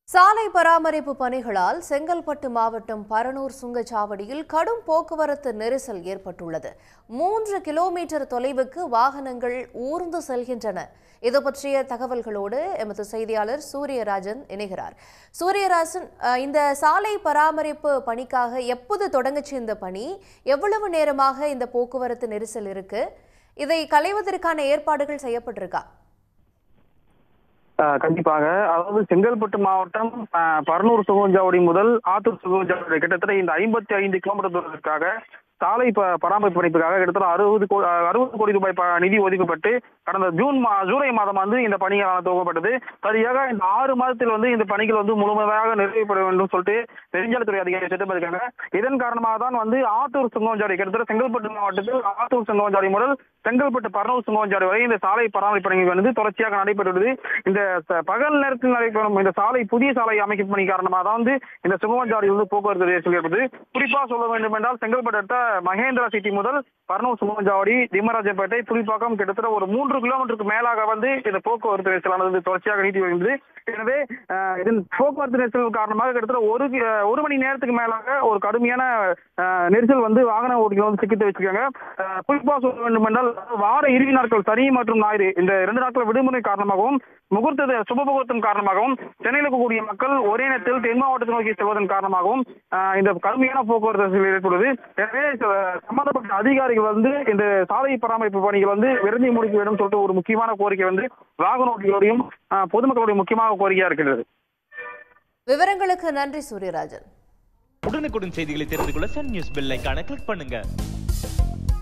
சாலை பராமரிப்பு பணிகளால் செங்கல்பட்டு மாவட்டம் பரனூர் சுங்கச்சாவடியில் கடும் போக்குவரத்து நெரிசல் ஏற்பட்டுள்ளது மூன்று கிலோமீட்டர் தொலைவுக்கு வாகனங்கள் ஊர்ந்து செல்கின்றன இது பற்றிய தகவல்களோடு எமது செய்தியாளர் சூரியராஜன் இணைகிறார் சூரியராஜன் அஹ், இந்த சாலை பராமரிப்பு பணிக்காக எப்போது தொடங்குச்சு இந்த பணி எவ்வளவு நேரமாக இந்த போக்குவரத்து நெரிசல் இருக்கு இதை களைவதற்கான ஏற்பாடுகள் செய்யப்பட்டிருக்கா ஆஹ் கண்டிப்பாக அதாவது செங்கல்பட்டு மாவட்டம் ஆஹ் பரனூர் சுகஞ்சாவடி முதல் ஆத்தூர் சுகஞ்சாவடி கிட்டத்தட்ட இந்த ஐம்பத்தி ஐந்து கிலோமீட்டர் தூரத்திற்காக சாலை ப- பராமரிப்பு பணிப்புக்காக கிட்டத்தட்ட அறுபது கோ ஆஹ் அறுபது கோடி ரூபாய் ப- நிதி ஒதுக்கப்பட்டு கடந்த ஜூன் மா ஜூலை மாதம் வந்து இந்த பணிகள் துவக்கப்பட்டது சரியாக இந்த ஆறு மாதத்தில் வந்து இந்த பணிகள் வந்து முழுமையாக நிறைவேற்றப்பட வேண்டும் சொல்லிட்டு நெடுஞ்சாலைத்துறை அதிகாரி திட்டமிருக்காங்க இதன் காரணமாக தான் வந்து ஆத்தூர் சுங்கஞ்சாவடி கிட்டத்தட்ட செங்கல்பட்டு மாவட்டத்தில் ஆத்தூர் சுங்கஞ்சாவடி முதல் செங்கல்பட்டு பரனூர் சுங்கஞ்சாவடி வரை இந்த சாலை பராமரிப்பு பணிகள் வந்து தொடர்ச்சியாக நடைபெறுவது இந்த ச- பகல் நேரத்தில் நடைபெறும் இந்த சாலை புதிய சாலை அமைக்கும் பணி காரணமாக தான் வந்து இந்த சுங்கஞ்சாவடி வந்து போக்குவரத்து நெரிசல் ஏற்படுது குறிப்பாக சொல்ல வேண்டும் என்றால் செங்கல்பட்டு அடுத்த மகேந்திரா சிட்டி முதல் பரனூர் சுங்கஞ்சாவடி திம்மராஜப்பேட்டை புலிப்பாக்கம் கிட்டத்தட்ட ஒரு மூன்று கிலோமீட்டருக்கு மேலாக வந்து இந்த போக்குவரத்து நெரிசலானது வந்து தொடர்ச்சியாக நீட்டி வருகிறது எனவே அஹ், இதன் போக்குவரத்து நெரிசல் காரணமாக கிட்டத்தட்ட ஒரு கி- அஹ், ஒரு மணி நேரத்துக்கு மேலாக ஒரு கடுமையான அஹ், நெரிசல் வந்து வாகன ஓட்டிகள் வந்து சிக்கித்து வச்சிருக்காங்க அஹ், குறிப்பா சொல்ல வேண்டும் என்றால் வார இறுதி நாட்கள் சனி மற்றும் ஞாயிறு இந்த இரண்டு நாட்கள் விடுமுறை காரணமாகவும் முகூர்த்த சுப முகூர்த்தம் காரணமாகவும் சென்னையில் இருக்கக்கூடிய மக்கள் ஒரே நேரத்தில் தென் மாவட்டத்தை நோக்கி செல்வதன் காரணமாகவும் அஹ், இந்த கடுமையான போக்குவரத்து நெரிசல் ஏற்படுவது எனவே அஹ், சம்பந்தப்பட்ட அதிகாரிகள் வந்து இந்த சாலை பராமரிப்பு பணிகள் வந்து விரைந்து முடிக்க வேண்டும் சொல்லிட்டு ஒரு முக்கியமான கோரிக்கை வந்து வாகன ஓட்டிகளோடையும் அஹ், பொதுமக்களுடைய முக்கியமான கோரிக்கையா இருக்கிறது விவரங்களுக்கு நன்றி சூரியராஜன் உடனுக்குடன் செய்திகளை தெரிந்து கொள்ள சன் நியூஸ் பெல் ஐகானை கிளிக் பண்ணுங்க